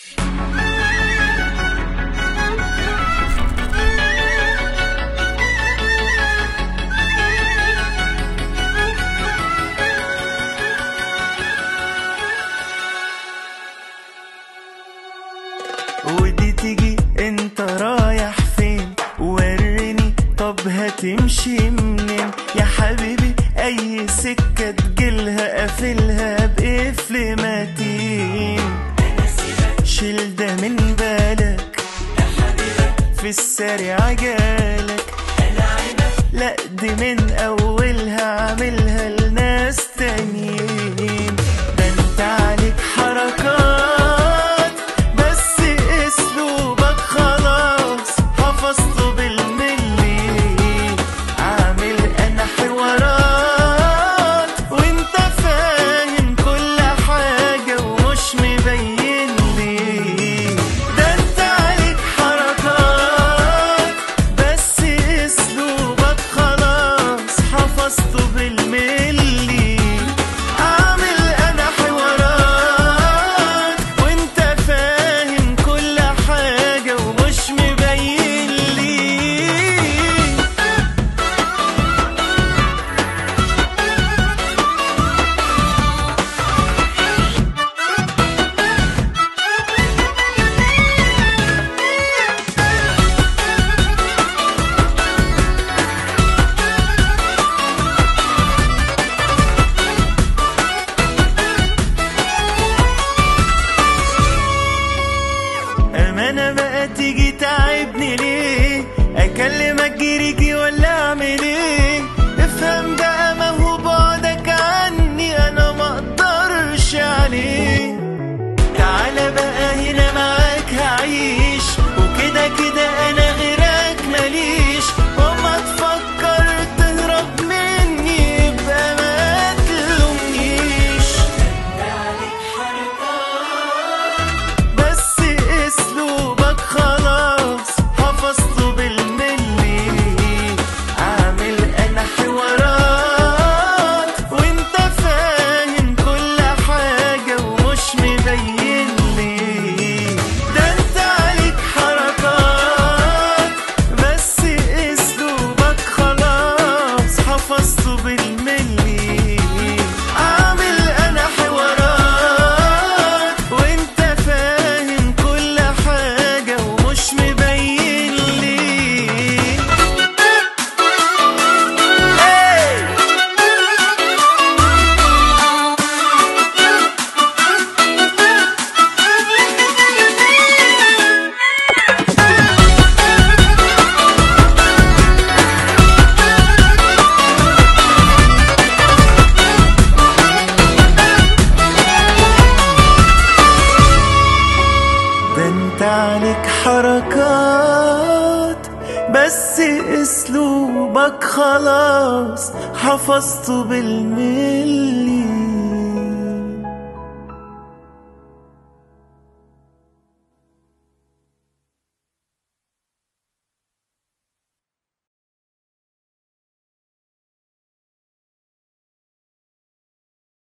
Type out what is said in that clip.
ودي تيجي انت رايح فين وريني طب هتمشي منين يا حبيبي اي سكة تجيلها قافلها بقفل متين شيل ده من بالك في السريع جالك لا دي من اولها عاملها لناس تانيين ده انت عليك حركات بس اسلوبك خلاص حفظته بالملي عامل انا حوارات وانت فاهم كل حاجة ومش مبين لي ده انت عليك حركات بس اسلوبك خلاص حفظته بالملي عامل انا حوارات وانت فاهم كل حاجة ومش مبين لي أمانة بقى تيجي تعبني ليه أكلمك جريكي ولا أعمل إيه افهم بقى ما هو بعدك عني أنا ما أقدرش عليه تعالى بقى هنا معاك هعيش وكده كده أنا غيرك ماليش وما تفكر تهرب مني يبقى ما تلومنيش بس اسلوبك خلاص حفظته بالملي عامل انا حوارات وانت فاهم كل حاجة ومش مبين لي ده انت عليك حركات بس اسلوبك خلاص حفظته بالملي عامل انا حوارات وانت فاهم كل حاجة ومش مبين لي Hey! ده انت عليك حركات بس اسلوبك خلاص حفظته بالملي